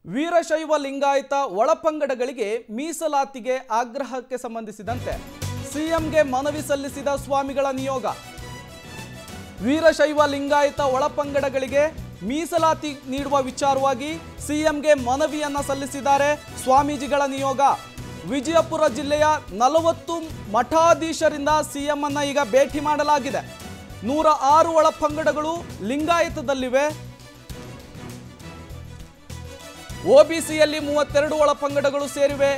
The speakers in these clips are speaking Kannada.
ವೀರಶೈವ ಲಿಂಗಾಯತ ಒಳಪಂಗಡಗಳಿಗೆ ಮೀಸಲಾತಿಗೆ ಆಗ್ರಹಕ್ಕೆ ಸಂಬಂಧಿಸಿದಂತೆ ಸಿಎಂಗೆ ಮನವಿ ಸಲ್ಲಿಸಿದ ಸ್ವಾಮಿಗಳ ನಿಯೋಗ ವೀರಶೈವ ಲಿಂಗಾಯತ ಒಳಪಂಗಡಗಳಿಗೆ ಮೀಸಲಾತಿ ನೀಡುವ ವಿಚಾರವಾಗಿ ಸಿಎಂಗೆ ಮನವಿಯನ್ನ ಸಲ್ಲಿಸಿದ್ದಾರೆ ಸ್ವಾಮೀಜಿಗಳ ನಿಯೋಗ ವಿಜಯಪುರ ಜಿಲ್ಲೆಯ ನಲವತ್ತು ಮಠಾಧೀಶರಿಂದ ಸಿಎಂ ಅನ್ನ ಈಗ ಭೇಟಿ ಮಾಡಲಾಗಿದೆ ನೂರ ಆರು ಒಳಪಂಗಡಗಳು ಲಿಂಗಾಯತದಲ್ಲಿವೆ ಒಬಿಸಿಯಲ್ಲಿ ಮೂವತ್ತೆರಡು ಒಳಪಂಗಡಗಳು ಸೇರಿವೆ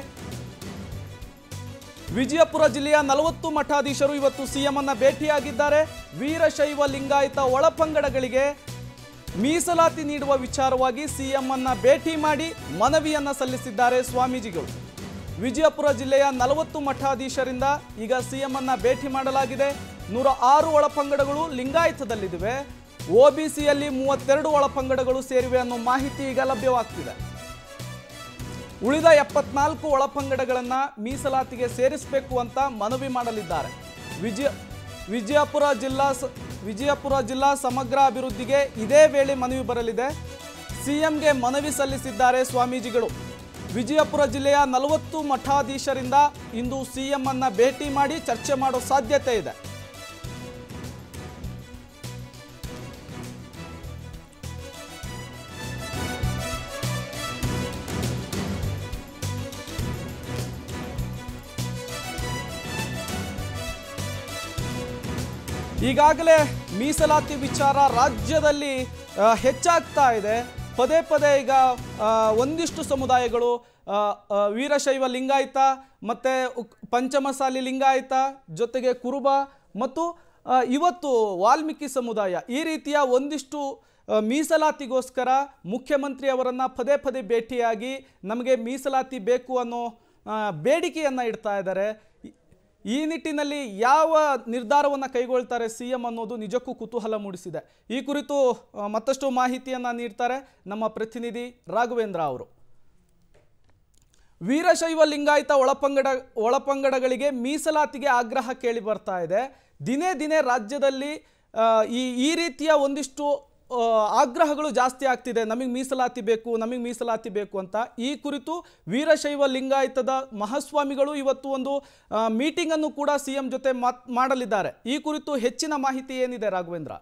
ವಿಜಯಪುರ ಜಿಲ್ಲೆಯ ನಲವತ್ತು ಮಠಾಧೀಶರು ಇವತ್ತು ಸಿಎಂ ಅನ್ನ ಭೇಟಿಯಾಗಿದ್ದಾರೆ ವೀರಶೈವ ಲಿಂಗಾಯತ ಒಳಪಂಗಡಗಳಿಗೆ ಮೀಸಲಾತಿ ನೀಡುವ ವಿಚಾರವಾಗಿ ಸಿಎಂ ಅನ್ನ ಭೇಟಿ ಮಾಡಿ ಮನವಿಯನ್ನ ಸಲ್ಲಿಸಿದ್ದಾರೆ ಸ್ವಾಮೀಜಿಗಳು ವಿಜಯಪುರ ಜಿಲ್ಲೆಯ ನಲವತ್ತು ಮಠಾಧೀಶರಿಂದ ಈಗ ಸಿಎಂ ಅನ್ನ ಭೇಟಿ ಮಾಡಲಾಗಿದೆ ನೂರ ಆರು ಒಳಪಂಗಡಗಳು ಲಿಂಗಾಯತದಲ್ಲಿವೆ ಒಬಿಸಿಯಲ್ಲಿ ಮೂವತ್ತೆರಡು ಒಳಪಂಗಡಗಳು ಸೇರಿವೆ ಅನ್ನೋ ಮಾಹಿತಿ ಈಗ ಲಭ್ಯವಾಗ್ತಿದೆ ಉಳಿದ ಎಪ್ಪತ್ನಾಲ್ಕು ಒಳಪಂಗಡಗಳನ್ನು ಮೀಸಲಾತಿಗೆ ಸೇರಿಸಬೇಕು ಅಂತ ಮನವಿ ಮಾಡಲಿದ್ದಾರೆ ವಿಜಯ ವಿಜಯಪುರ ಜಿಲ್ಲಾ ಸ- ವಿಜಯಪುರ ಜಿಲ್ಲಾ ಸಮಗ್ರ ಅಭಿವೃದ್ಧಿಗೆ ಇದೇ ವೇಳೆ ಮನವಿ ಬರಲಿದೆ ಸಿಎಂಗೆ ಮನವಿ ಸಲ್ಲಿಸಿದ್ದಾರೆ ಸ್ವಾಮೀಜಿಗಳು ವಿಜಯಪುರ ಜಿಲ್ಲೆಯ ನಲವತ್ತು ಮಠಾಧೀಶರಿಂದ ಇಂದು ಸಿಎಂ ಅನ್ನ ಭೇಟಿ ಮಾಡಿ ಚರ್ಚೆ ಮಾಡೋ ಸಾಧ್ಯತೆ ಇದೆ ಈಗಾಗಲೇ ಮೀಸಲಾತಿ ವಿಚಾರ ರಾಜ್ಯದಲ್ಲಿ ಆ, ಹೆಚ್ಚಾಗ್ತಾ ಇದೆ ಪದೇ ಪದೇ ಈಗ ಆ, ಒಂದಿಷ್ಟು ಸಮುದಾಯಗಳು ಆ, ಆ, ವೀರಶೈವ ಲಿಂಗಾಯತ ಮತ್ತು ಪಂಚಮಸಾಲಿ ಲಿಂಗಾಯತ ಜೊತೆಗೆ ಕುರುಬ ಮತ್ತು ಆ, ಇವತ್ತು ವಾಲ್ಮೀಕಿ ಸಮುದಾಯ ಈ ರೀತಿಯ ಒಂದಿಷ್ಟು ಆ, ಮೀಸಲಾತಿಗೋಸ್ಕರ ಮುಖ್ಯಮಂತ್ರಿ ಅವರನ್ನು ಪದೇ ಪದೇ ಭೇಟಿಯಾಗಿ ನಮಗೆ ಮೀಸಲಾತಿ ಬೇಕು ಅನ್ನೋ ಆ, ಬೇಡಿಕೆಯನ್ನು ಇಡ್ತಾ ಇದ್ದಾರೆ ಈ- ಈ ನಿಟ್ಟಿನಲ್ಲಿ ಯಾವ ನಿರ್ಧಾರವನ್ನು ಕೈಗೊಳ್ತಾರೆ ಸಿ ಎಂ ಅನ್ನೋದು ನಿಜಕ್ಕೂ ಕುತೂಹಲ ಮೂಡಿಸಿದೆ ಈ ಕುರಿತು ಆ, ಮತ್ತಷ್ಟು ಮಾಹಿತಿಯನ್ನು ನೀಡ್ತಾರೆ ನಮ್ಮ ಪ್ರತಿನಿಧಿ ರಾಘವೇಂದ್ರ ಅವರು ವೀರಶೈವ ಲಿಂಗಾಯತ ಒಳಪಂಗಡ ಒಳಪಂಗಡಗಳಿಗೆ ಮೀಸಲಾತಿಗೆ ಆಗ್ರಹ ಕೇಳಿ ಬರ್ತಾ ಇದೆ ದಿನೇ ದಿನೇ ರಾಜ್ಯದಲ್ಲಿ ಆ, ಈ ಈ ರೀತಿಯ ಒಂದಿಷ್ಟು ಆ, ಆಗ್ರಹಗಳು ಜಾಸ್ತಿ ಆಗ್ತಿದೆ ನಮಗೆ ಮೀಸಲಾತಿ ಬೇಕು ನಮಗೆ ಮೀಸಲಾತಿ ಬೇಕು ಅಂತ ಈ ಕುರಿತು ವೀರಶೈವ ಲಿಂಗಾಯತದ ಮಹಾಸ್ವಾಮಿಗಳು ಇವತ್ತು ಒಂದು ಮೀಟಿಂಗ್ ಅನ್ನು ಕೂಡ ಸಿಎಂ ಜೊತೆ ಮಾತ್ ಮಾಡಲಿದ್ದಾರೆ ಈ ಕುರಿತು ಹೆಚ್ಚಿನ ಮಾಹಿತಿ ಏನಿದೆ ರಾಘವೇಂದ್ರ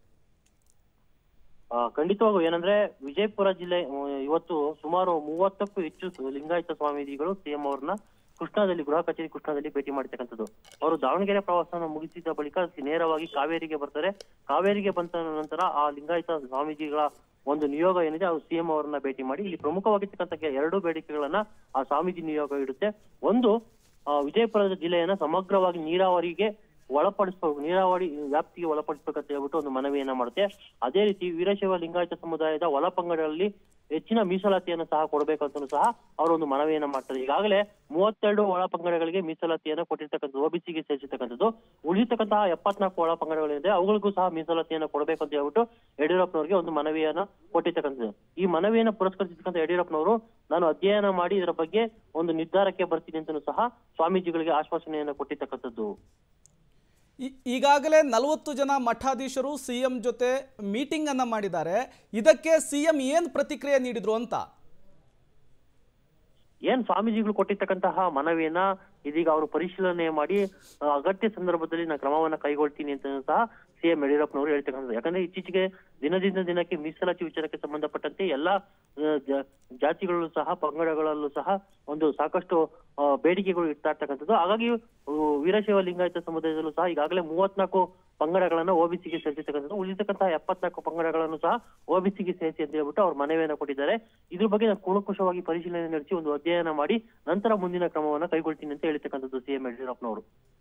ಆ, ಖಂಡಿತವಾಗೂ ಏನಂದ್ರೆ ವಿಜಯಪುರ ಜಿಲ್ಲೆ ಆ, ಇವತ್ತು ಸುಮಾರು ಮೂವತ್ತಕ್ಕೂ ಹೆಚ್ಚು ಸು- ಲಿಂಗಾಯತ ಸ್ವಾಮೀಜಿಗಳು ಸಿಎಂ ಅವ್ರನ್ನ ಕೃಷ್ಣಾದಲ್ಲಿ ಗೃಹ ಕಚೇರಿ ಕೃಷ್ಣಾದಲ್ಲಿ ಭೇಟಿ ಮಾಡಿರ್ತಕ್ಕಂಥದ್ದು ಅವರು ದಾವಣಗೆರೆ ಪ್ರವಾಸವನ್ನು ಮುಗಿಸಿದ ಬಳಿಕ ನೇರವಾಗಿ ಕಾವೇರಿಗೆ ಬರ್ತಾರೆ ಕಾವೇರಿಗೆ ಬಂದ ನಂತರ ಆ ಲಿಂಗಾಯತ ಸ್ವಾಮೀಜಿಗಳ ಒಂದು ನಿಯೋಗ ಏನಿದೆ ಅದು ಸಿಎಂ ಅವರನ್ನ ಭೇಟಿ ಮಾಡಿ ಇಲ್ಲಿ ಪ್ರಮುಖವಾಗಿರ್ತಕ್ಕಂಥ ಕೆ- ಎರಡು ಬೇಡಿಕೆಗಳನ್ನ ಆ ಸ್ವಾಮೀಜಿ ನಿಯೋಗ ಇಡುತ್ತೆ ಒಂದು ಆ, ವಿಜಯಪುರದ ಜಿಲ್ಲೆಯನ್ನ ಸಮಗ್ರವಾಗಿ ನೀರಾವರಿಗೆ ಒಳಪಡಿಸ್ಬೇಕು ನೀರಾವರಿ ವ್ಯಾಪ್ತಿಗೆ ಒಳಪಡಿಸ್ಬೇಕಂತ ಹೇಳ್ಬಿಟ್ಟು ಒಂದು ಮನವಿಯನ್ನ ಮಾಡುತ್ತೆ ಅದೇ ರೀತಿ ವೀರಶೈವ ಲಿಂಗಾಯತ ಸಮುದಾಯದ ಒಳಪಂಗಡಗಳಲ್ಲಿ ಹೆಚ್ಚಿನ ಮೀಸಲಾತಿಯನ್ನು ಸಹ ಕೊಡಬೇಕು ಅಂತಲೂ ಸಹ ಅವರು ಒಂದು ಮನವಿಯನ್ನ ಮಾಡ್ತಾರೆ ಈಗಾಗಲೇ ಮೂವತ್ತೆರಡು ಒಳ ಪಂಗಡಗಳಿಗೆ ಮೀಸಲಾತಿಯನ್ನು ಕೊಟ್ಟಿರ್ತಕ್ಕಂಥದ್ದು ಒಬಿಸಿಗೆ ಸೇರಿಸಿರ್ತಕ್ಕಂಥದ್ದು ಉಳಿತಕ್ಕಂತಹ ಎಪ್ಪತ್ನಾಲ್ಕು ಒಳ ಪಂಗಡಗಳಿದೆ ಅವುಗಳಿಗೂ ಸಹ ಮೀಸಲಾತಿಯನ್ನು ಕೊಡಬೇಕು ಅಂತ ಹೇಳ್ಬಿಟ್ಟು ಯಡಿಯೂರಪ್ಪನವರಿಗೆ ಒಂದು ಮನವಿಯನ್ನ ಕೊಟ್ಟಿರ್ತಕ್ಕಂಥದ್ದು ಈ ಮನವಿಯನ್ನ ಪುರಸ್ಕರಿಸಿರ್ತಕ್ಕಂಥ ಯಡಿಯೂರಪ್ಪನವರು ನಾನು ಅಧ್ಯಯನ ಮಾಡಿ ಇದರ ಬಗ್ಗೆ ಒಂದು ನಿರ್ಧಾರಕ್ಕೆ ಬರ್ತೀನಿ ಅಂತಲೂ ಸಹ ಸ್ವಾಮೀಜಿಗಳಿಗೆ ಆಶ್ವಾಸನೆಯನ್ನ ಕೊಟ್ಟಿರ್ತಕ್ಕಂಥದ್ದು ಈ- ಈಗಾಗಲೇ ನಲವತ್ತು ಜನ ಮಠಾಧೀಶರು ಸಿ ಎಂ ಜೊತೆ ಮೀಟಿಂಗ್ ಅನ್ನ ಮಾಡಿದ್ದಾರೆ ಇದಕ್ಕೆ ಸಿ ಎಂ ಏನು ಪ್ರತಿಕ್ರಿಯೆ ನೀಡಿದ್ರು ಅಂತ ಏನ್ ಸ್ವಾಮೀಜಿಗಳು ಕೊಟ್ಟಿರ್ತಕ್ಕಂತಹ ಮನವಿಯನ್ನ ಇದೀಗ ಅವರು ಪರಿಶೀಲನೆ ಮಾಡಿ ಆ, ಅಗತ್ಯ ಸಂದರ್ಭದಲ್ಲಿ ನಾನು ಕ್ರಮವನ್ನ ಕೈಗೊಳ್ತೀನಿ ಅಂತ ಸಹ ಸಿಎಂ ಯಡಿಯೂರಪ್ಪನವರು ಹೇಳ್ತಕ್ಕಂಥದ್ದು ಯಾಕಂದ್ರೆ ಇತ್ತೀಚೆಗೆ ದಿನದಿಂದ ದಿನಕ್ಕೆ ಮೀಸಲಾತಿ ವಿಚಾರಕ್ಕೆ ಸಂಬಂಧಪಟ್ಟಂತೆ ಎಲ್ಲಾ ಆ, ಜ- ಜಾತಿಗಳಲ್ಲೂ ಸಹ ಪಂಗಡಗಳಲ್ಲೂ ಸಹ ಒಂದು ಸಾಕಷ್ಟು ಆ, ಬೇಡಿಕೆಗಳು ಇಡ್ತಾ ಇರ್ತಕ್ಕಂಥದ್ದು ಹಾಗಾಗಿ ಆ, ವೀರಶೈವ ಲಿಂಗಾಯತ ಸಮುದಾಯದಲ್ಲೂ ಸಹ ಈಗಾಗಲೇ ಮೂವತ್ನಾಲ್ಕು ಪಂಗಡಗಳನ್ನ ಓಬಿಸಿಗೆ ಸೇರಿಸಿರ್ತಕ್ಕಂಥದ್ದು ಉಳಿದಿರ್ತಕ್ಕಂತಹ ಎಪ್ಪತ್ನಾಲ್ಕು ಪಂಗಡಗಳನ್ನು ಸಹ ಓಬಿಸಿಗೆ ಸೇರಿಸಿ ಅಂತ ಹೇಳ್ಬಿಟ್ಟು ಅವ್ರು ಮನವಿಯನ್ನ ಕೊಟ್ಟಿದ್ದಾರೆ ಇದ್ರ ಬಗ್ಗೆ ನಾನು ಕೂಲಂಕುಷವಾಗಿ ಪರಿಶೀಲನೆ ನಡೆಸಿ ಒಂದು ಅಧ್ಯಯನ ಮಾಡಿ ನಂತರ ಮುಂದಿನ ಕ್ರಮವನ್ನ ಕೈಗೊಳ್ತೀನಿ ಅಂತ ಹೇಳ್ತಕ್ಕಂಥದ್ದು ಸಿಎಂ ಯಡಿಯೂರಪ್ಪನವರು